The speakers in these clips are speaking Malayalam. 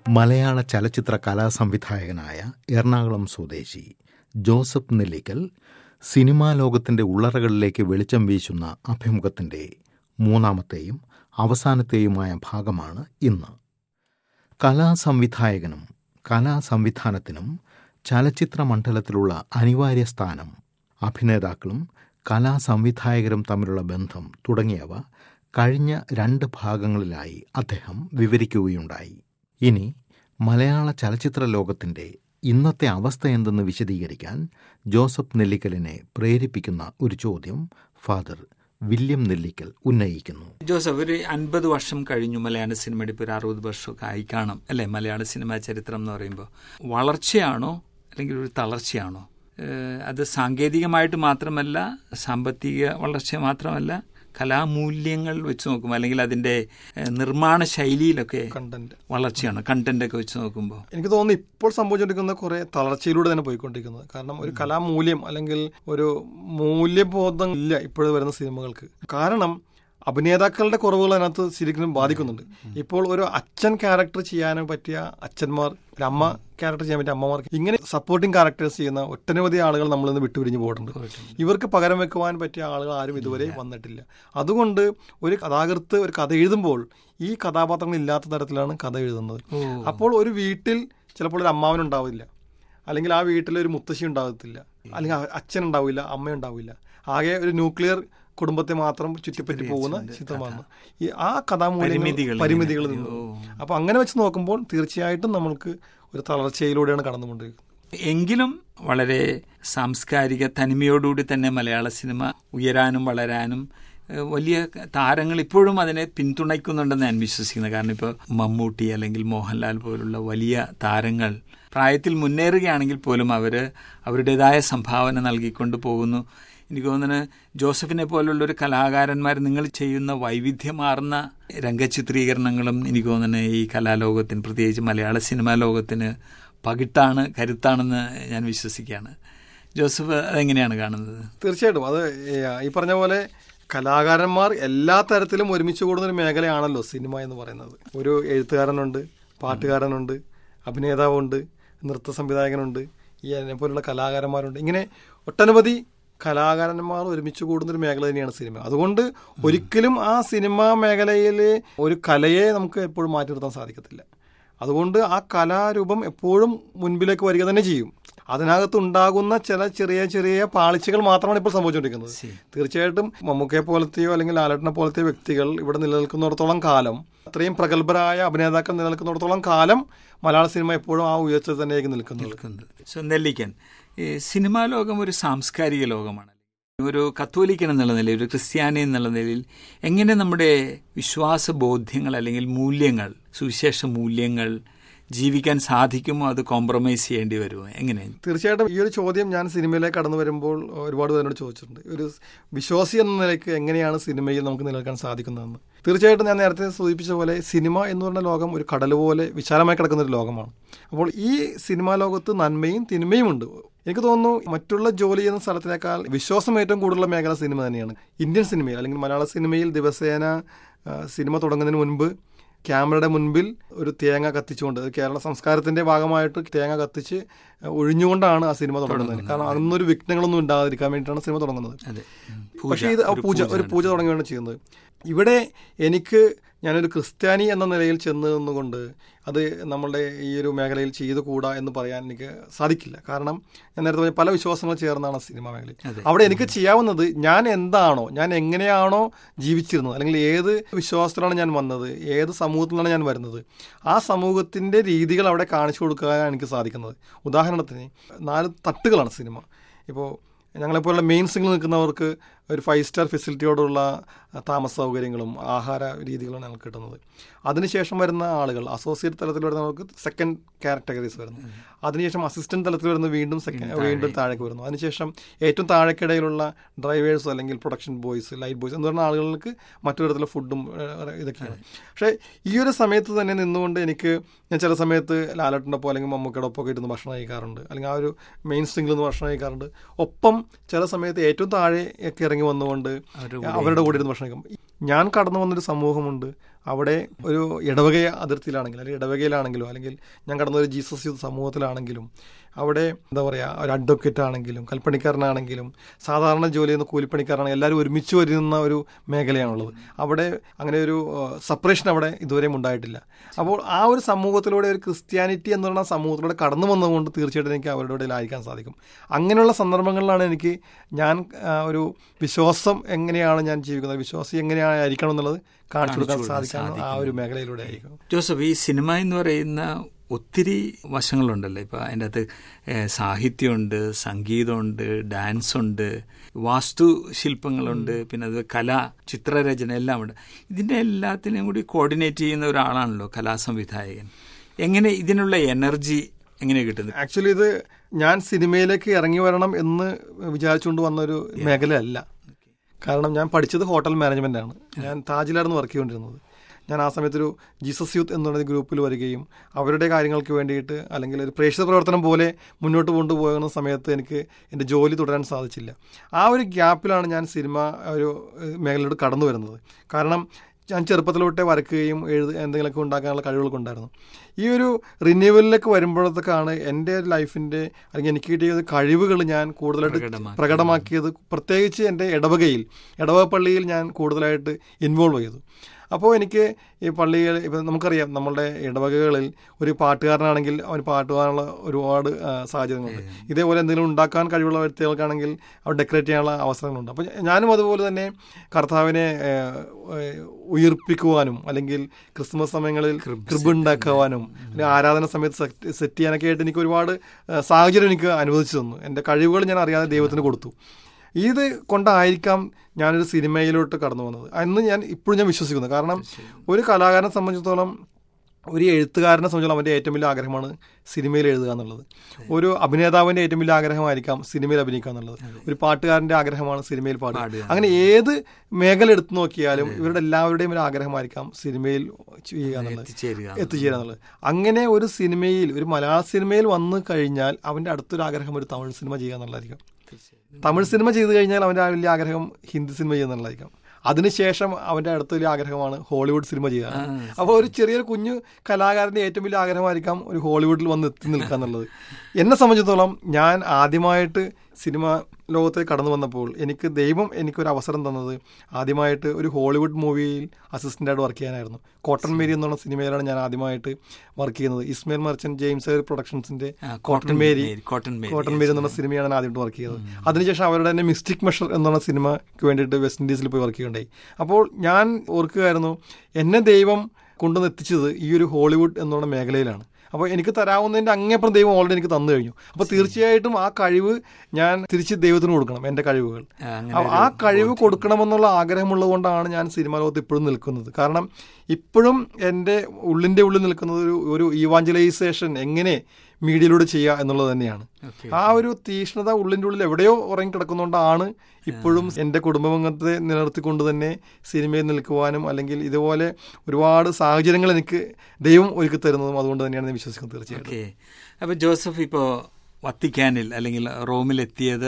മലയാള ചലച്ചിത്ര കലാസംവിധായകനായ എറണാകുളം സ്വദേശി ജോസഫ് നെല്ലിക്കൽ സിനിമാ ലോകത്തിന്റെ ഉള്ളറകളിലേക്ക് വെളിച്ചം വീശുന്ന അഭിമുഖത്തിന്റെ മൂന്നാമത്തെയും അവസാനത്തെയുമായ ഭാഗമാണ് ഇന്ന് കലാസംവിധായകനും കലാസംവിധാനത്തിനും ചലച്ചിത്ര മണ്ഡലത്തിലുള്ള അനിവാര്യ സ്ഥാനം അഭിനേതാക്കളും കലാസംവിധായകരും തമ്മിലുള്ള ബന്ധം തുടങ്ങിയവ കഴിഞ്ഞ രണ്ട് ഭാഗങ്ങളിലായി അദ്ദേഹം വിവരിക്കുകയുണ്ടായി ഇനി മലയാള ചലച്ചിത്ര ലോകത്തിന്റെ ഇന്നത്തെ അവസ്ഥ എന്തെന്ന് വിശദീകരിക്കാൻ ജോസഫ് നെല്ലിക്കലിനെ പ്രേരിപ്പിക്കുന്ന ഒരു ചോദ്യം ഫാദർ വില്യം നെല്ലിക്കൽ ഉന്നയിക്കുന്നു ജോസഫ് ഒരു അൻപത് വർഷം കഴിഞ്ഞു മലയാള സിനിമയുടെ ഇപ്പോൾ ഒരു അറുപത് വർഷമൊക്കെ ആയി കാണും അല്ലേ മലയാള സിനിമാ ചരിത്രം എന്ന് പറയുമ്പോൾ വളർച്ചയാണോ അല്ലെങ്കിൽ ഒരു തളർച്ചയാണോ ഏഹ് അത് സാങ്കേതികമായിട്ട് മാത്രമല്ല സാമ്പത്തിക വളർച്ച മാത്രമല്ല കലാമൂല്യങ്ങൾ വെച്ച് നോക്കുമ്പോൾ അല്ലെങ്കിൽ അതിന്റെ ഏഹ് നിർമ്മാണ ശൈലിയിലൊക്കെ കണ്ടന്റ് വളർച്ചയാണ് കണ്ടന്റ് ഒക്കെ വെച്ച് നോക്കുമ്പോൾ എനിക്ക് തോന്നുന്നു ഇപ്പോൾ സംഭവിച്ചുകൊണ്ടിരിക്കുന്ന കുറെ തളർച്ചയിലൂടെ തന്നെ പോയിക്കൊണ്ടിരിക്കുന്നത് കാരണം ഒരു കലാമൂല്യം അല്ലെങ്കിൽ ഒരു മൂല്യബോധം ഇല്ല ഇപ്പോഴും വരുന്ന സിനിമകൾക്ക് കാരണം അഭിനേതാക്കളുടെ കുറവുകൾ അതിനകത്ത് ശരിക്കും ബാധിക്കുന്നുണ്ട് ഇപ്പോൾ ഒരു അച്ഛൻ ക്യാരക്ടർ ചെയ്യാൻ പറ്റിയ അച്ഛന്മാർ ഒരു അമ്മ ക്യാരക്ടർ ചെയ്യാൻ പറ്റിയ അമ്മമാർക്ക് ഇങ്ങനെ സപ്പോർട്ടിംഗ് ക്യാരക്ടേഴ്സ് ചെയ്യുന്ന ഒട്ടനവധി ആളുകൾ നമ്മളിൽ നിന്ന് വിട്ടുപിരിഞ്ഞു പോയിട്ടുണ്ട് ഇവർക്ക് പകരം വെക്കുവാൻ പറ്റിയ ആളുകൾ ആരും ഇതുവരെ വന്നിട്ടില്ല അതുകൊണ്ട് ഒരു കഥാകൃത്ത് ഒരു കഥ എഴുതുമ്പോൾ ഈ കഥാപാത്രങ്ങൾ ഇല്ലാത്ത തരത്തിലാണ് കഥ എഴുതുന്നത് അപ്പോൾ ഒരു വീട്ടിൽ ചിലപ്പോൾ ഒരു അമ്മാവനുണ്ടാവില്ല അല്ലെങ്കിൽ ആ വീട്ടിൽ ഒരു മുത്തശ്ശി ഉണ്ടാകത്തില്ല അല്ലെങ്കിൽ അ- അച്ഛൻ ഉണ്ടാവില്ല അമ്മ ഉണ്ടാവില്ല ആകെ ഒരു ന്യൂക്ലിയർ കുടുംബത്തെ മാത്രം ചുറ്റിപ്പറ്റി പോകുന്ന ചിത്രമാണ് ഈ ആ കഥാമൂല്യങ്ങൾ പരിമിതികൾ പരിമിതികൾ ഇങ്ങനെ. നിന്ന് അപ്പൊ അങ്ങനെ വെച്ച് നോക്കുമ്പോൾ തീർച്ചയായിട്ടും നമ്മൾക്ക് ഒരു തളർച്ചയിലൂടെയാണ് കടന്നുകൊണ്ടിരിക്കുന്നത് എങ്കിലും വളരെ സാംസ്കാരിക തനിമയോടുകൂടി തന്നെ മലയാള സിനിമ ഉയരാനും വളരാനും ഏഹ് വലിയ താരങ്ങൾ ഇപ്പോഴും അതിനെ പിന്തുണയ്ക്കുന്നുണ്ടെന്ന് ഞാൻ വിശ്വസിക്കുന്നത് കാരണം ഇപ്പോൾ മമ്മൂട്ടി അല്ലെങ്കിൽ മോഹൻലാൽ പോലുള്ള വലിയ താരങ്ങൾ പ്രായത്തിൽ മുന്നേറുകയാണെങ്കിൽ പോലും അവർ അവരുടേതായ സംഭാവന നൽകിക്കൊണ്ട് പോകുന്നു എനിക്ക് തോന്നുന്നു ജോസഫിനെ പോലുള്ള ഒരു കലാകാരന്മാർ നിങ്ങൾ ചെയ്യുന്ന വൈവിധ്യമാർന്ന രംഗചിത്രീകരണങ്ങളും എനിക്ക് തോന്നുന്നു ഈ കലാലോകത്തിന് പ്രത്യേകിച്ച് മലയാള സിനിമാ ലോകത്തിന് പകിട്ടാണ് കരുത്താണെന്ന് ഞാൻ വിശ്വസിക്കുകയാണ് ജോസഫ് അതെങ്ങനെയാണ് കാണുന്നത് തീർച്ചയായിട്ടും അത് ഈ ഈ പറഞ്ഞ പോലെ കലാകാരന്മാർ എല്ലാ തരത്തിലും ഒരുമിച്ച് കൂടുന്ന ഒരു മേഖലയാണല്ലോ സിനിമ എന്ന് പറയുന്നത് ഒരു എഴുത്തുകാരനുണ്ട് പാട്ടുകാരനുണ്ട് അഭിനേതാവുണ്ട് നൃത്ത സംവിധായകനുണ്ട് ഈ എന്നെ പോലുള്ള കലാകാരന്മാരുണ്ട് ഇങ്ങനെ ഒട്ടനവധി കലാകാരന്മാർ ഒരുമിച്ച് കൂടുന്ന ഒരു മേഖല തന്നെയാണ് സിനിമ അതുകൊണ്ട് ഒരിക്കലും ആ സിനിമാ മേഖലയിൽ ഒരു കലയെ നമുക്ക് എപ്പോഴും മാറ്റി നിർത്താൻ സാധിക്കത്തില്ല അതുകൊണ്ട് ആ കലാരൂപം എപ്പോഴും മുൻപിലേക്ക് വരിക തന്നെ ചെയ്യും അതിനകത്ത് ഉണ്ടാകുന്ന ചില ചെറിയ ചെറിയ പാളിച്ചകൾ മാത്രമാണ് ഇപ്പോൾ സംഭവിച്ചുകൊണ്ടിരിക്കുന്നത് തീർച്ചയായിട്ടും മമ്മൂക്കയെ പോലത്തെയോ അല്ലെങ്കിൽ ലാലേട്ടനെ പോലത്തെ വ്യക്തികൾ ഇവിടെ നിലനിൽക്കുന്നിടത്തോളം കാലം അത്രയും പ്രഗത്ഭരായ അഭിനേതാക്കൾ നിലനിൽക്കുന്നിടത്തോളം കാലം മലയാള സിനിമ എപ്പോഴും ആ ഉയർച്ച തന്നെയായിരിക്കും നിൽക്കുന്നത് നിൽക്കുന്നത് സോ നെല്ലിക്കൻ ഈ സിനിമാ ലോകം ഒരു സാംസ്കാരിക ലോകമാണ് ഒരു കത്തോലിക്കൻ എന്നുള്ള നിലയിൽ ഒരു ക്രിസ്ത്യാനി എന്നുള്ള നിലയിൽ എങ്ങനെ നമ്മുടെ വിശ്വാസ ബോധ്യങ്ങൾ അല്ലെങ്കിൽ മൂല്യങ്ങൾ സുവിശേഷ മൂല്യങ്ങൾ ജീവിക്കാൻ സാധിക്കുമോ അത് കോംപ്രമൈസ് ചെയ്യേണ്ടി വരുമോ എങ്ങനെ തീർച്ചയായിട്ടും ഈ ഒരു ചോദ്യം ഞാൻ സിനിമയിലേക്ക് കടന്നു വരുമ്പോൾ ഒരുപാട് പേരോട് ചോദിച്ചിട്ടുണ്ട് ഒരു വിശ്വാസി എന്ന നിലയ്ക്ക് എങ്ങനെയാണ് സിനിമയിൽ നമുക്ക് നിലനിൽക്കാൻ സാധിക്കുന്നതെന്ന് തീർച്ചയായിട്ടും ഞാൻ നേരത്തെ സൂചിപ്പിച്ച പോലെ സിനിമ എന്ന് പറഞ്ഞ ലോകം ഒരു കടൽ പോലെ വിശാലമായി കിടക്കുന്ന ഒരു ലോകമാണ് അപ്പോൾ ഈ സിനിമാ ലോകത്ത് നന്മയും തിന്മയും ഉണ്ട് എനിക്ക് തോന്നുന്നു മറ്റുള്ള ജോലി ചെയ്യുന്ന സ്ഥലത്തിനേക്കാൾ വിശ്വാസം ഏറ്റവും കൂടുതലുള്ള മേഖല സിനിമ തന്നെയാണ് ഇന്ത്യൻ സിനിമയിൽ അല്ലെങ്കിൽ മലയാള സിനിമയിൽ ദിവസേന ആ, സിനിമ തുടങ്ങുന്നതിന് മുൻപ് ക്യാമറയുടെ മുൻപിൽ ഒരു തേങ്ങ കത്തിച്ചുകൊണ്ട് അത് കേരള സംസ്കാരത്തിന്റെ ഭാഗമായിട്ട് തേങ്ങ കത്തിച്ച് ഒഴിഞ്ഞുകൊണ്ടാണ് ആ സിനിമ തുടങ്ങുന്നത് കാരണം അന്നൊരു വിഘ്നങ്ങളൊന്നും ഉണ്ടാകാതിരിക്കാൻ വേണ്ടിയിട്ടാണ് സിനിമ തുടങ്ങുന്നത് അതെ പക്ഷേ ഇത് ആ പൂജ ഒരു പൂജ തുടങ്ങുകയാണ് ചെയ്യുന്നത് ഇവിടെ എനിക്ക് ഞാനൊരു ക്രിസ്ത്യാനി എന്ന നിലയിൽ ചെന്ന് നിന്നുകൊണ്ട് അത് നമ്മളുടെ ഈ ഒരു മേഖലയിൽ ചെയ്തുകൂടാ എന്ന് പറയാൻ എനിക്ക് സാധിക്കില്ല കാരണം ഞാൻ നേരത്തെ പറഞ്ഞ പല വിശ്വാസങ്ങൾ ചേർന്നാണ് സിനിമ മേഖലയിൽ അവിടെ എനിക്ക് ചെയ്യാവുന്നത് ഞാൻ എന്താണോ ഞാൻ എങ്ങനെയാണോ ജീവിച്ചിരുന്നത് അല്ലെങ്കിൽ ഏത് വിശ്വാസത്തിലാണ് ഞാൻ വന്നത് ഏത് സമൂഹത്തിലാണ് ഞാൻ വരുന്നത് ആ സമൂഹത്തിന്റെ രീതികൾ അവിടെ കാണിച്ചു കൊടുക്കാനാണ് എനിക്ക് സാധിക്കുന്നത് ഉദാഹരണത്തിന് നാല് തട്ടുകളാണ് സിനിമ ഇപ്പോൾ ഞങ്ങളെപ്പോലുള്ള മെയിൻ സിംഗിൾ നിൽക്കുന്നവർക്ക് ഒരു ഫൈവ് സ്റ്റാർ ഫെസിലിറ്റിയോടുള്ള താമസ സൗകര്യങ്ങളും ആഹാര രീതികളും ഞങ്ങൾക്ക് കിട്ടുന്നത് അതിനുശേഷം വരുന്ന ആളുകൾ അസോസിയേറ്റ് തലത്തിൽ വരുന്നവർക്ക് സെക്കൻഡ് കാറ്റഗറീസ് വരുന്നു അതിനുശേഷം അസിസ്റ്റന്റ് തലത്തിൽ വരുന്ന വീണ്ടും സെക്കൻഡ് വീണ്ടും താഴേക്ക് വരുന്നു അതിനുശേഷം ഏറ്റവും താഴേക്കിടയിലുള്ള ഡ്രൈവേഴ്സ് അല്ലെങ്കിൽ പ്രൊഡക്ഷൻ ബോയ്സ് ലൈറ്റ് ബോയ്സ് എന്ന് പറഞ്ഞ ആളുകൾക്ക് മറ്റു തരത്തിലുള്ള ഫുഡും ഏഹ്, ഇതൊക്കെയാണ് പക്ഷേ ഈ ഒരു സമയത്ത് തന്നെ നിന്നുകൊണ്ട് എനിക്ക് ഞാൻ ചില സമയത്ത് ലാലട്ടിൻ്റെ ഒപ്പം അല്ലെങ്കിൽ മമ്മൂക്കയുടെ ഒപ്പം ഒക്കെ ഇരുന്ന് ഭക്ഷണം കഴിക്കാറുണ്ട് അല്ലെങ്കിൽ ആ ഒരു മെയിൻ സ്ട്രിങ്ങിൽ നിന്ന് ഭക്ഷണം കഴിക്കാറുണ്ട് ഒപ്പം ചില സമയത്ത് ഏറ്റവും താഴെ ഒക്കെ ഇറങ്ങി വന്നുകൊണ്ട് അവരുടെ കൂടെ ഇരുന്ന് ഭക്ഷണം കഴിക്കും ഞാൻ കടന്നു വന്നൊരു സമൂഹമുണ്ട് അവിടെ ഒരു ഇടവക അതിർത്തിയിലാണെങ്കിലും അല്ലെങ്കിൽ ഇടവകയിലാണെങ്കിലും അല്ലെങ്കിൽ ഞാൻ കടന്ന ഒരു ജീസസ് യൂത്ത് സമൂഹത്തിലാണെങ്കിലും അവിടെ എന്താ പറയുക ഒരു അഡ്വക്കേറ്റ് ആണെങ്കിലും കൽപ്പണിക്കാരനാണെങ്കിലും സാധാരണ ജോലി ചെയ്യുന്ന കൂലിപ്പണിക്കാരാണെങ്കിലും എല്ലാവരും ഒരുമിച്ച് വരുന്ന ഒരു മേഖലയാണുള്ളത് അവിടെ അങ്ങനെ ഒരു സെപ്പറേഷൻ അവിടെ ഇതുവരെയും ഉണ്ടായിട്ടില്ല അപ്പോൾ ആ ഒരു സമൂഹത്തിലൂടെ ഒരു ക്രിസ്ത്യാനിറ്റി എന്ന് പറയുന്ന സമൂഹത്തിലൂടെ കടന്നു വന്നതുകൊണ്ട് തീർച്ചയായിട്ടും എനിക്ക് അവരുടെ ഇടയിൽ ആയിരിക്കാൻ സാധിക്കും അങ്ങനെയുള്ള സന്ദർഭങ്ങളിലാണ് എനിക്ക് ഞാൻ ആ, ഒരു വിശ്വാസം എങ്ങനെയാണ് ഞാൻ ജീവിക്കുന്നത് വിശ്വാസം എങ്ങനെയാണ് ആയിരിക്കണം എന്നുള്ളത് കാണിച്ചു കൊടുക്കാൻ സാധിക്കാൻ ആ ഒരു മേഖലയിലൂടെ ആയിരിക്കും ജോസഫ് ഈ സിനിമ എന്ന് പറയുന്ന ഒത്തിരി വശങ്ങളുണ്ടല്ലോ ഇപ്പോൾ അതിൻ്റെ അകത്ത് ഏഹ്, സാഹിത്യമുണ്ട് സംഗീതമുണ്ട് ഡാൻസ് ഉണ്ട് വാസ്തുശില്പങ്ങളുണ്ട് പിന്നെ അത് കല ചിത്രരചന എല്ലാം ഉണ്ട് ഇതിൻ്റെ എല്ലാത്തിനെയും കൂടി കോർഡിനേറ്റ് ചെയ്യുന്ന ഒരാളാണല്ലോ കലാസംവിധായകൻ എങ്ങനെ ഇതിനുള്ള എനർജി എങ്ങനെ കിട്ടുന്നത് ആക്ച്വലി ഇത് ഞാൻ സിനിമയിലേക്ക് ഇറങ്ങി വരണം എന്ന് വിചാരിച്ചുകൊണ്ട് വന്ന ഒരു മേഖലയല്ല കാരണം ഞാൻ പഠിച്ചത് ഹോട്ടൽ മാനേജ്മെന്റ് ആണ് ഞാൻ താജിലായിരുന്നു വർക്ക് ചെയ്തുകൊണ്ടിരുന്നത് ഞാൻ ആ സമയത്തൊരു ജീസസ് യൂത്ത് എന്ന് പറയുന്ന ഗ്രൂപ്പിൽ വരികയും അവരുടെ കാര്യങ്ങൾക്ക് വേണ്ടിയിട്ട് അല്ലെങ്കിൽ ഒരു പ്രേക്ഷിത പ്രവർത്തനം പോലെ മുന്നോട്ട് കൊണ്ടുപോകുന്ന സമയത്ത് എനിക്ക് എൻ്റെ ജോലി തുടരാൻ സാധിച്ചില്ല ആ ഒരു ഗ്യാപ്പിലാണ് ഞാൻ സിനിമ ഒരു ഏഹ്, മേഖലയിലോട്ട് കടന്നു വരുന്നത് കാരണം ഞാൻ ചെറുപ്പത്തിൽ തൊട്ടേ വരക്കുകയും എഴുത എന്തെങ്കിലുമൊക്കെ ഉണ്ടാക്കാനുള്ള കഴിവുകളൊക്കെ ഉണ്ടായിരുന്നു ഈ ഒരു റിന്യൂവലിലേക്ക് വരുമ്പോഴത്തേക്കാണ് എൻ്റെ ലൈഫിൻ്റെ അല്ലെങ്കിൽ എനിക്ക് കിട്ടിയ കഴിവുകൾ ഞാൻ കൂടുതലായിട്ട് പ്രകടമാക്കി. പ്രകടമാക്കിയത് പ്രത്യേകിച്ച് എൻ്റെ ഇടവകയിൽ ഇടവക പള്ളിയിൽ ഞാൻ കൂടുതലായിട്ട് ഇൻവോൾവ് ചെയ്തു അപ്പോൾ എനിക്ക് ഈ പള്ളികൾ ഇപ്പം നമുക്കറിയാം നമ്മളുടെ ഇടവകകളിൽ ഒരു പാട്ടുകാരനാണെങ്കിൽ അവന് പാട്ട് പാടാനുള്ള ഒരുപാട് ആ, സാഹചര്യങ്ങളുണ്ട് ഇതേപോലെ എന്തെങ്കിലും ഉണ്ടാക്കാൻ കഴിവുള്ള വ്യക്തികൾക്കാണെങ്കിൽ അവർ ഡെക്കറേറ്റ് ചെയ്യാനുള്ള അവസരങ്ങളുണ്ട് അപ്പോൾ ഞാനും അതുപോലെ തന്നെ കർത്താവിനെ ഏ, ഏ, ഉയർപ്പിക്കുവാനും അല്ലെങ്കിൽ ക്രിസ്മസ് സമയങ്ങളിൽ ക്രിബ് ഉണ്ടാക്കുവാനും അല്ലെങ്കിൽ ആരാധന സമയത്ത് സെറ്റ് സെറ്റ് ചെയ്യാനൊക്കെ ആയിട്ട് എനിക്ക് ഒരുപാട് ആ, സാഹചര്യം എനിക്ക് അനുവദിച്ചു തന്നു എൻ്റെ കഴിവുകൾ ഞാൻ അറിയാതെ ദൈവത്തിന് കൊടുത്തു ഇത് കൊണ്ടായിരിക്കാം ഞാനൊരു സിനിമയിലോട്ട് കടന്നു വന്നത് എന്ന് ഞാൻ ഇപ്പോഴും ഞാൻ വിശ്വസിക്കുന്നു കാരണം ഒരു കലാകാരനെ സംബന്ധിച്ചിടത്തോളം ഒരു എഴുത്തുകാരനെ സംബന്ധിച്ചിടത്തോളം അവൻ്റെ ഏറ്റവും വലിയ ആഗ്രഹമാണ് സിനിമയിൽ എഴുതുക എന്നുള്ളത് ഒരു അഭിനേതാവിൻ്റെ ഏറ്റവും വലിയ ആഗ്രഹമായിരിക്കാം സിനിമയിൽ അഭിനയിക്കുക എന്നുള്ളത് ഒരു പാട്ടുകാരൻ്റെ ആഗ്രഹമാണ് സിനിമയിൽ പാടുക പാടുക. അങ്ങനെ ഏത് മേഖല എടുത്തു നോക്കിയാലും ഇവരുടെ എല്ലാവരുടെയും ഒരു ആഗ്രഹമായിരിക്കാം സിനിമയിൽ ചെയ്യുക എന്നുള്ളത് എത്തിച്ചേരുക എത്തിച്ചേരുക എന്നുള്ളത് അങ്ങനെ ഒരു സിനിമയിൽ ഒരു മലയാള സിനിമയിൽ വന്നു കഴിഞ്ഞാൽ അവൻ്റെ അടുത്തൊരു ആഗ്രഹം ഒരു തമിഴ് സിനിമ ചെയ്യുക എന്നുള്ളതായിരിക്കും തമിഴ് സിനിമ ചെയ്തു കഴിഞ്ഞാൽ അവൻ്റെ ആ വലിയ ആഗ്രഹം ഹിന്ദി സിനിമ ചെയ്യുക എന്നുള്ളതായിരിക്കും അതിനുശേഷം അവൻ്റെ അടുത്ത വലിയ ആഗ്രഹമാണ് ഹോളിവുഡ് സിനിമ ചെയ്യുക അപ്പോൾ ഒരു ചെറിയൊരു കുഞ്ഞു കലാകാരൻ്റെ ഏറ്റവും വലിയ ആഗ്രഹമായിരിക്കാം ഒരു ഹോളിവുഡിൽ വന്ന് എത്തി നിൽക്കുക എന്നുള്ളത് എന്നെ സംബന്ധിച്ചിടത്തോളം ഞാൻ ആദ്യമായിട്ട് സിനിമ ലോകത്തേക്ക് കടന്നു വന്നപ്പോൾ എനിക്ക് ദൈവം എനിക്കൊരു അവസരം തന്നത് ആദ്യമായിട്ട് ഒരു ഹോളിവുഡ് മൂവിയിൽ അസിസ്റ്റൻ്റായിട്ട് വർക്ക് ചെയ്യാനായിരുന്നു കോട്ടൺ മേരി എന്നുള്ള സിനിമയിലാണ് ഞാൻ ആദ്യമായിട്ട് വർക്ക് ചെയ്യുന്നത് ഇസ്മയിൽ മർച്ചന്റ് ജെയിംസ് എയർ പ്രൊഡക്ഷൻസിന്റെ ആ, Cotton Mary Cotton Mary, Cotton Mary എന്നുള്ള സിനിമയാണ് ഞാൻ ആദ്യമായിട്ട് വർക്ക് ചെയ്തത് അതിനുശേഷം അവരുടെ തന്നെ മിസ്റ്റിക് മെഷർ എന്നുള്ള സിനിമയ്ക്ക് വേണ്ടിയിട്ട് വെസ്റ്റ് ഇൻഡീസിൽ പോയി വർക്ക് ചെയ്യുകയുണ്ടായി അപ്പോൾ ഞാൻ ഓർക്കുകയായിരുന്നു എന്നെ ദൈവം കൊണ്ടുവന്ന് എത്തിച്ചത് ഈ ഒരു ഹോളിവുഡ് എന്നുള്ള മേഖലയിലാണ് അപ്പോൾ എനിക്ക് തരാവുന്നതിൻ്റെ അങ്ങേപ്പുറം ദൈവം ഓൾറെഡി എനിക്ക് തന്നു കഴിഞ്ഞു അപ്പോൾ തീർച്ചയായിട്ടും ആ കഴിവ് ഞാൻ തിരിച്ച് ദൈവത്തിന് കൊടുക്കണം എൻ്റെ കഴിവുകൾ ആ, അങ്ങനെ ആ- ആ കഴിവ് കൊടുക്കണമെന്നുള്ള ആഗ്രഹമുള്ളത് കൊണ്ടാണ് ഞാൻ സിനിമാ ലോകത്ത് ഇപ്പോഴും നിൽക്കുന്നത് കാരണം ഇപ്പോഴും എൻ്റെ ഉള്ളിൻ്റെ ഉള്ളിൽ നിൽക്കുന്നത് ഒരു ഒരു ഈവാഞ്ചലൈസേഷൻ എങ്ങനെ മീഡിയയിലൂടെ ചെയ്യുക എന്നുള്ളത് തന്നെയാണ് Okay. ആ ഒരു തീഷ്ണത ഉള്ളിൻ്റെ ഉള്ളിൽ എവിടെയോ ഉറങ്ങി കിടക്കുന്നതുകൊണ്ടാണ് ഇപ്പോഴും എൻ്റെ കുടുംബാംഗത്തെ നിലനിർത്തിക്കൊണ്ട് തന്നെ സിനിമയിൽ നിൽക്കുവാനും അല്ലെങ്കിൽ ഇതുപോലെ ഒരുപാട് സാഹചര്യങ്ങൾ എനിക്ക് ദൈവം ഒരുക്കി തരുന്നതും അതുകൊണ്ട് തന്നെയാണ് ഞാൻ വിശ്വസിക്കുന്നത് തീർച്ചയായിട്ടും ഓക്കെ അപ്പോൾ ജോസഫ് ഇപ്പോൾ വത്തിക്കാനിൽ അല്ലെങ്കിൽ റോമിലെത്തിയത്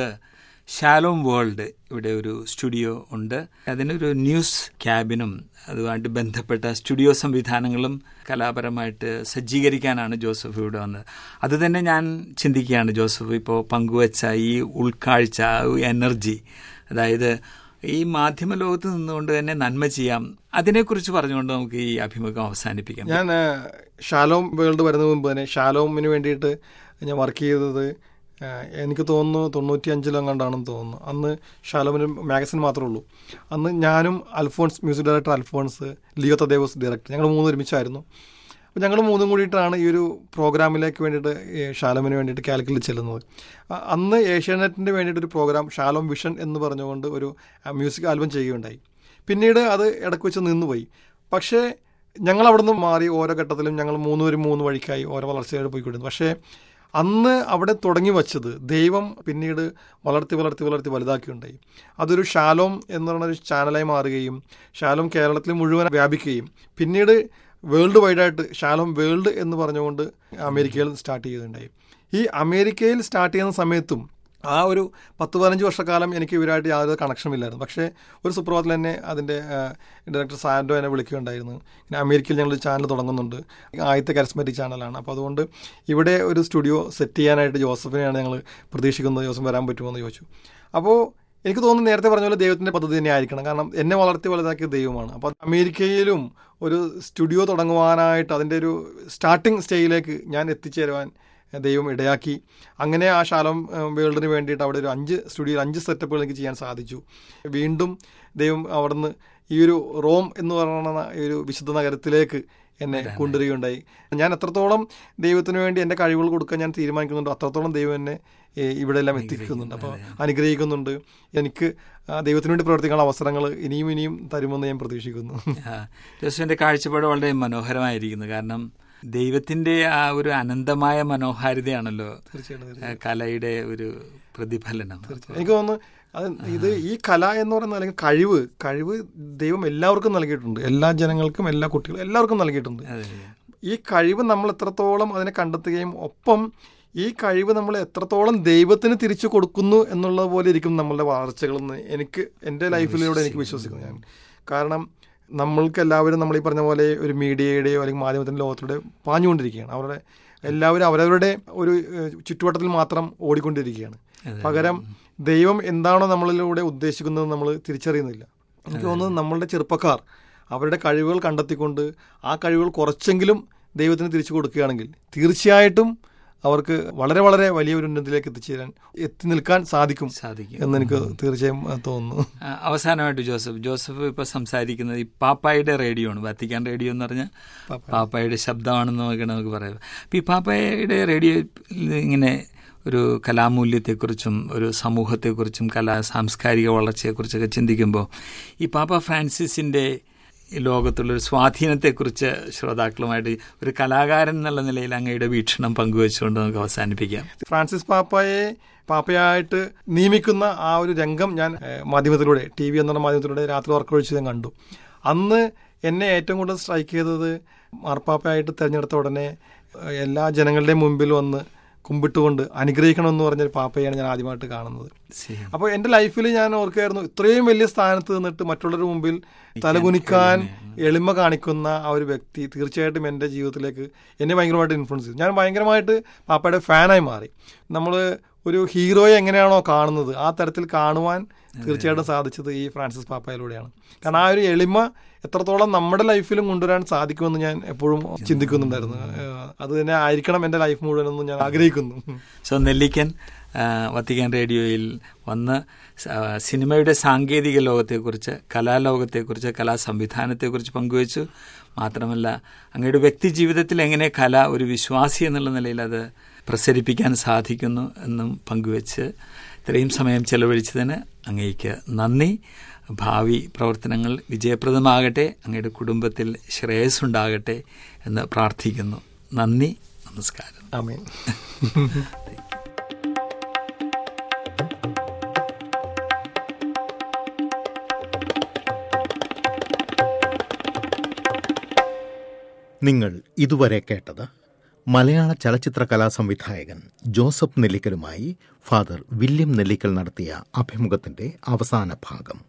ഷാലോം വേൾഡ് ഇവിടെ ഒരു സ്റ്റുഡിയോ ഉണ്ട് അതിനൊരു ന്യൂസ് ക്യാബിനും അതുമായിട്ട് ബന്ധപ്പെട്ട സ്റ്റുഡിയോ സംവിധാനങ്ങളും കലാപരമായിട്ട് സജ്ജീകരിക്കാനാണ് ജോസഫ് ഇവിടെ വന്നത് അത് തന്നെ ഞാൻ ചിന്തിക്കുകയാണ് ജോസഫ് ഇപ്പോൾ പങ്കുവച്ച ഈ ഉൾക്കാഴ്ച ആ എനർജി അതായത് ഈ മാധ്യമ ലോകത്ത് നിന്നുകൊണ്ട് തന്നെ നന്മ ചെയ്യാം അതിനെക്കുറിച്ച് പറഞ്ഞുകൊണ്ട് നമുക്ക് ഈ അഭിമുഖം അവസാനിപ്പിക്കാം ഞാൻ ആ, ഷാലോം വേൾഡ് വരുന്നതിന് മുമ്പ് തന്നെ ഷാലോമിന് വേണ്ടിയിട്ട് ഞാൻ വർക്ക് ചെയ്തത് ആ, എനിക്ക് തോന്നുന്നു തൊണ്ണൂറ്റി അഞ്ചിലെങ്ങാണ്ടാണെന്ന് തോന്നുന്നു അന്ന് ഷാലോമിന് മാഗസിൻ മാത്രമേ ഉള്ളൂ അന്ന് ഞാനും Alphonse music director Alphonse Leo Thadevus director ഞങ്ങൾ മൂന്ന് ഒരുമിച്ചായിരുന്നു അപ്പോൾ ഞങ്ങൾ മൂന്നും കൂടിയിട്ടാണ് ഈ ഒരു പ്രോഗ്രാമിലേക്ക് വേണ്ടിയിട്ട് ഈ ഷാലോമിന് വേണ്ടിയിട്ട് കാലിക്കറ്റിൽ ചെല്ലുന്നത് അ- അന്ന് ഏഷ്യാനെറ്റിൻ്റെ വേണ്ടിയിട്ട് ഒരു പ്രോഗ്രാം ഷാലോം വിഷൻ എന്ന് പറഞ്ഞുകൊണ്ട് ഒരു ആ, മ്യൂസിക് ആൽബം ചെയ്യുകയുണ്ടായി പിന്നീട് അത് ഇടയ്ക്ക് വെച്ച് നിന്നുപോയി പക്ഷേ ഞങ്ങൾ അവിടെ നിന്ന് മാറി ഓരോ ഘട്ടത്തിലും ഞങ്ങൾ മൂന്നുപേരും മൂന്ന് വഴിക്കായി ഓരോ വളർച്ചയായിട്ട് പോയിക്കൊണ്ടിരുന്നു പക്ഷേ അന്ന് അവിടെ തുടങ്ങി വച്ചത് ദൈവം പിന്നീട് വളർത്തി വളർത്തി വളർത്തി വലുതാക്കിയുണ്ടായി അതൊരു ഷാലോം എന്ന് പറയുന്ന ഒരു ചാനലായി മാറുകയും ഷാലോം കേരളത്തിൽ മുഴുവൻ വ്യാപിക്കുകയും പിന്നീട് വേൾഡ് വൈഡായിട്ട് ഷാലോം വേൾഡ് എന്ന് പറഞ്ഞുകൊണ്ട് അമേരിക്കയിൽ സ്റ്റാർട്ട് ചെയ്യുകയുണ്ടായി ഈ അമേരിക്കയിൽ സ്റ്റാർട്ട് ചെയ്യുന്ന സമയത്തും ആ ഒരു പത്ത് പതിനഞ്ച് വർഷക്കാലം എനിക്ക് ഇവരായിട്ട് യാതൊരു കണക്ഷനും ഇല്ലായിരുന്നു പക്ഷേ ഒരു സുപ്രഭാതത്തിൽ തന്നെ അതിൻ്റെ ഡയറക്ടർ സാൻഡോ എന്നെ വിളിക്കുകയുണ്ടായിരുന്നു ഇങ്ങനെ അമേരിക്കയിൽ ഞങ്ങൾ ചാനൽ തുടങ്ങുന്നുണ്ട് ആദ്യത്തെ കരിസ്മാറ്റിക് ചാനലാണ് അപ്പോൾ അതുകൊണ്ട് ഇവിടെ ഒരു സ്റ്റുഡിയോ സെറ്റ് ചെയ്യാനായിട്ട് ജോസഫിനെയാണ് ഞങ്ങൾ പ്രതീക്ഷിക്കുന്നത് ജോസഫ് വരാൻ പറ്റുമോ എന്ന് ചോദിച്ചു അപ്പോൾ എനിക്ക് തോന്നുന്നു നേരത്തെ പറഞ്ഞ പോലെ ദൈവത്തിൻ്റെ പദ്ധതി തന്നെ ആയിരിക്കണം കാരണം എന്നെ വളർത്തി വലുതാക്കിയ ദൈവമാണ് അപ്പോൾ അമേരിക്കയിലും ഒരു സ്റ്റുഡിയോ തുടങ്ങുവാനായിട്ട് അതിൻ്റെ ഒരു സ്റ്റാർട്ടിംഗ് സ്റ്റേജിലേക്ക് ഞാൻ എത്തിച്ചേരുവാൻ ദൈവം ഇടയാക്കി അങ്ങനെ ആ ശാലം വേൾഡിന് വേണ്ടിയിട്ട് അവിടെ ഒരു അഞ്ച് സ്റ്റുഡിയോ അഞ്ച് സെറ്റപ്പുകൾ എനിക്ക് ചെയ്യാൻ സാധിച്ചു വീണ്ടും ദൈവം അവിടുന്ന് ഈ ഒരു റോം എന്ന് പറയുന്ന ഈ ഒരു വിശുദ്ധ നഗരത്തിലേക്ക് എന്നെ കൊണ്ടുവരികയുണ്ടായി ഞാൻ എത്രത്തോളം ദൈവത്തിന് വേണ്ടി എൻ്റെ കഴിവുകൾ കൊടുക്കാൻ ഞാൻ തീരുമാനിക്കുന്നുണ്ടോ അത്രത്തോളം ദൈവം എന്നെ ഇവിടെ എല്ലാം എത്തിക്കുന്നുണ്ട് അപ്പോൾ അനുഗ്രഹിക്കുന്നുണ്ട് എനിക്ക് ദൈവത്തിന് വേണ്ടി പ്രവർത്തിക്കാനുള്ള അവസരങ്ങൾ ഇനിയും ഇനിയും തരുമെന്ന് ഞാൻ പ്രതീക്ഷിക്കുന്നു ജോസഫിന്റെ കാഴ്ചപ്പാട് വളരെ മനോഹരമായിരിക്കുന്നു കാരണം ദൈവത്തിന്റെ ആ ഒരു അനന്തമായ മനോഹാരിതയാണല്ലോ കലയുടെ ഒരു പ്രതിഫലനം എനിക്ക് തോന്നുന്നു അത് ഇത് ഈ കല എന്ന് പറയുന്ന അല്ലെങ്കിൽ കഴിവ് കഴിവ് ദൈവം എല്ലാവർക്കും നൽകിയിട്ടുണ്ട് എല്ലാ ജനങ്ങൾക്കും എല്ലാ കുട്ടികളും എല്ലാവർക്കും നൽകിയിട്ടുണ്ട് ഈ കഴിവ് നമ്മൾ എത്രത്തോളം അതിനെ കണ്ടെത്തുകയും ഒപ്പം ഈ കഴിവ് നമ്മൾ എത്രത്തോളം ദൈവത്തിന് തിരിച്ചു കൊടുക്കുന്നു എന്നുള്ളത് പോലെ ഇരിക്കും നമ്മളുടെ വളർച്ചകളെന്ന് എനിക്ക് എൻ്റെ ലൈഫിലൂടെ എനിക്ക് വിശ്വസിക്കുന്നു ഞാൻ കാരണം നമ്മൾക്ക് എല്ലാവരും നമ്മൾ ഈ പറഞ്ഞ പോലെ ഒരു മീഡിയയുടെയോ അല്ലെങ്കിൽ മാധ്യമത്തിൻ്റെ ലോകത്തിലൂടെ പാഞ്ഞുകൊണ്ടിരിക്കുകയാണ് അവരുടെ എല്ലാവരും അവരവരുടെ ഒരു ചുറ്റുവട്ടത്തിൽ മാത്രം ഓടിക്കൊണ്ടിരിക്കുകയാണ് പകരം ദൈവം എന്താണോ നമ്മളിലൂടെ ഉദ്ദേശിക്കുന്നത് നമ്മൾ തിരിച്ചറിയുന്നില്ല എനിക്ക് തോന്നുന്നത് നമ്മളുടെ ചെറുപ്പക്കാർ അവരുടെ കഴിവുകൾ കണ്ടെത്തിക്കൊണ്ട് ആ കഴിവുകൾ കുറച്ചെങ്കിലും ദൈവത്തിന് തിരിച്ചു കൊടുക്കുകയാണെങ്കിൽ തീർച്ചയായിട്ടും അവർക്ക് വളരെ വളരെ വലിയ ഒരു ഉന്നതിയിലേക്ക് എത്തിച്ചേരാൻ എത്തി നിൽക്കാൻ സാധിക്കും സാധിക്കും എന്ന് എനിക്ക് തീർച്ചയായും തോന്നുന്നു അവസാനമായിട്ട് ജോസഫ് ജോസഫ് ഇപ്പൊ സംസാരിക്കുന്നത് ഈ പാപ്പായുടെ റേഡിയോ ആണ് വത്തിക്കാൻ റേഡിയോ എന്ന് പറഞ്ഞാൽ പാപ്പായുടെ ശബ്ദമാണെന്ന് നമുക്ക് നമുക്ക് പറയാം അപ്പൊ ഈ പാപ്പായുടെ റേഡിയോ ഇങ്ങനെ ഒരു കലാമൂല്യത്തെക്കുറിച്ചും ഒരു സമൂഹത്തെക്കുറിച്ചും കലാ സാംസ്കാരിക വളർച്ചയെക്കുറിച്ചൊക്കെ ചിന്തിക്കുമ്പോൾ ഈ പാപ്പ ഫ്രാൻസിസിന്റെ ലോകത്തുള്ളൊരു സ്വാധീനത്തെക്കുറിച്ച് ശ്രോതാക്കളുമായിട്ട് ഒരു കലാകാരൻ എന്നുള്ള നിലയിൽ അങ്ങയുടെ വീക്ഷണം പങ്കുവെച്ചുകൊണ്ട് നമുക്ക് അവസാനിപ്പിക്കാം ഫ്രാൻസിസ് പാപ്പയെ പാപ്പയായിട്ട് നിയമിക്കുന്ന ആ ഒരു രംഗം ഞാൻ മാധ്യമത്തിലൂടെ ടി വി എന്നുള്ള മാധ്യമത്തിലൂടെ രാത്രി ഉറക്കൊഴിച്ച് ഞാൻ കണ്ടു അന്ന് എന്നെ ഏറ്റവും കൂടുതൽ സ്ട്രൈക്ക് ചെയ്തത് മാർപ്പാപ്പയായിട്ട് തിരഞ്ഞെടുത്ത ഉടനെ എല്ലാ ജനങ്ങളുടെയും മുമ്പിൽ വന്ന് കുമ്പിട്ടുകൊണ്ട് അനുഗ്രഹിക്കണമെന്ന് പറഞ്ഞൊരു പാപ്പയാണ് ഞാൻ ആദ്യമായിട്ട് കാണുന്നത് അപ്പോൾ എൻ്റെ ലൈഫിൽ ഞാൻ ഓർക്കുകയായിരുന്നു ഇത്രയും വലിയ സ്ഥാനത്ത് നിന്നിട്ട് മറ്റുള്ളവരുടെ മുമ്പിൽ തലകുനിക്കാൻ എളിമ കാണിക്കുന്ന ആ ഒരു വ്യക്തി തീർച്ചയായിട്ടും എൻ്റെ ജീവിതത്തിലേക്ക് എന്നെ ഭയങ്കരമായിട്ട് ഇൻഫ്ലുവൻസ് ചെയ്തു ഞാൻ ഭയങ്കരമായിട്ട് പാപ്പയുടെ ഫാനായി മാറി നമ്മൾ ഒരു ഹീറോയെ എങ്ങനെയാണോ കാണുന്നത് ആ തരത്തിൽ കാണുവാൻ തീർച്ചയായിട്ടും സാധിച്ചത് ഈ ഫ്രാൻസിസ് പാപ്പയിലൂടെയാണ് കാരണം ആ ഒരു എളിമ എത്രത്തോളം നമ്മുടെ ലൈഫിലും കൊണ്ടുവരാൻ സാധിക്കുമെന്ന് ഞാൻ എപ്പോഴും ചിന്തിക്കുന്നുണ്ടായിരുന്നു അത് തന്നെ ആയിരിക്കണം എൻ്റെ ലൈഫ് മുഴുവനെന്ന് ഞാൻ ആഗ്രഹിക്കുന്നു സോ നെല്ലിക്കൻ വത്തിക്കാൻ റേഡിയോയിൽ വന്ന് സിനിമയുടെ സാങ്കേതിക ലോകത്തെക്കുറിച്ച് കലാലോകത്തെക്കുറിച്ച് കലാ സംവിധാനത്തെക്കുറിച്ച് പങ്കുവച്ചു മാത്രമല്ല അങ്ങയുടെ വ്യക്തി ജീവിതത്തിൽ എങ്ങനെ കല ഒരു വിശ്വാസി എന്നുള്ള നിലയിൽ അത് പ്രസരിപ്പിക്കാൻ സാധിക്കുന്നു എന്നും പങ്കുവച്ച് ഇത്രയും സമയം ചെലവഴിച്ചതിന് അങ്ങേക്ക് നന്ദി ഭാവി പ്രവർത്തനങ്ങൾ വിജയപ്രദമാകട്ടെ അങ്ങയുടെ കുടുംബത്തിൽ ശ്രേയസ്സുണ്ടാകട്ടെ എന്ന് പ്രാർത്ഥിക്കുന്നു നന്ദി നമസ്കാരം ആമേൻ നിങ്ങൾ ഇതുവരെ കേട്ടത് മലയാള ചലച്ചിത്ര കലാ സംവിധായകൻ ജോസഫ് നെല്ലിക്കലുമായി ഫാദർ വില്യം നെല്ലിക്കൽ നടത്തിയ അഭിമുഖത്തിന്റെ അവസാന ഭാഗം